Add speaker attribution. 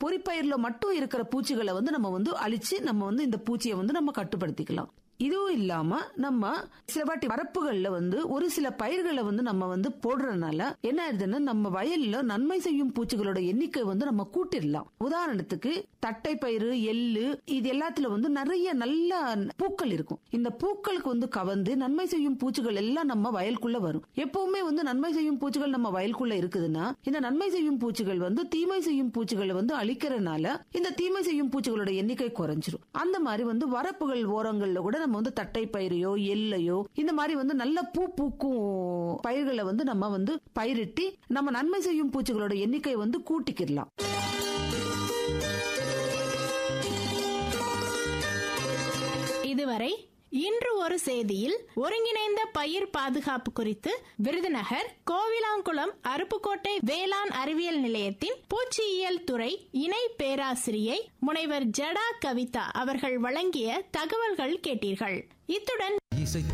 Speaker 1: பொறிப்பயிர்ல மட்டும் இருக்கிற பூச்சிகளை வந்து நம்ம வந்து அழிச்சு நம்ம வந்து இந்த பூச்சியை வந்து நம்ம கட்டுப்படுத்திக்கலாம் இதுவும் இல்லாம நம்ம சில வாட்டி வரப்புகள்ல வந்து ஒரு சில பயிர்களை வந்து நம்ம வந்து போடுறதுனால என்ன ஆயிடுதுன்னா நம்ம வயல்ல நன்மை செய்யும் பூச்சிகளோட எண்ணிக்கை வந்து நம்ம கூட்டிடலாம் உதாரணத்துக்கு தட்டை பயிறு எள்ளு இது எல்லாத்துல வந்து நிறைய நல்ல பூக்கள் இருக்கும் இந்த பூக்களுக்கு வந்து கவர்ந்து நன்மை செய்யும் பூச்சிகள் எல்லாம் நம்ம வயலுக்குள்ள வரும் எப்பவுமே வந்து நன்மை செய்யும் பூச்சிகள் நம்ம வயலுக்குள்ள இருக்குதுன்னா இந்த நன்மை செய்யும் பூச்சிகள் வந்து தீமை செய்யும் பூச்சிகளை வந்து அழிக்கிறதுனால இந்த தீமை செய்யும் பூச்சிகளோட எண்ணிக்கை குறைஞ்சிரும் அந்த மாதிரி வந்து வரப்புகள் ஓரங்கள்ல கூட நம்ம வந்து தட்டை பயிரையோ எல்லையோ இந்த மாதிரி வந்து நல்ல பூ பூக்கும் பயிர்களை வந்து நம்ம வந்து பயிரிட்டி நம்ம நன்மை செய்யும் பூச்சிகளோட எண்ணிக்கை வந்து கூட்டிக்கிடலாம்
Speaker 2: இதுவரை இன்று ஒரு செய்தியில் ஒருங்கிணைந்த பயிர் பாதுகாப்பு குறித்து விருதுநகர் கோவிலாங்குளம் அருப்புக்கோட்டை வேளாண் அறிவியல் நிலையத்தின் பூச்சியியல் துறை இணை பேராசிரியை முனைவர் ஜடா கவிதா அவர்கள் வழங்கிய தகவல்கள் கேட்டீர்கள் இத்துடன்
Speaker 3: இசை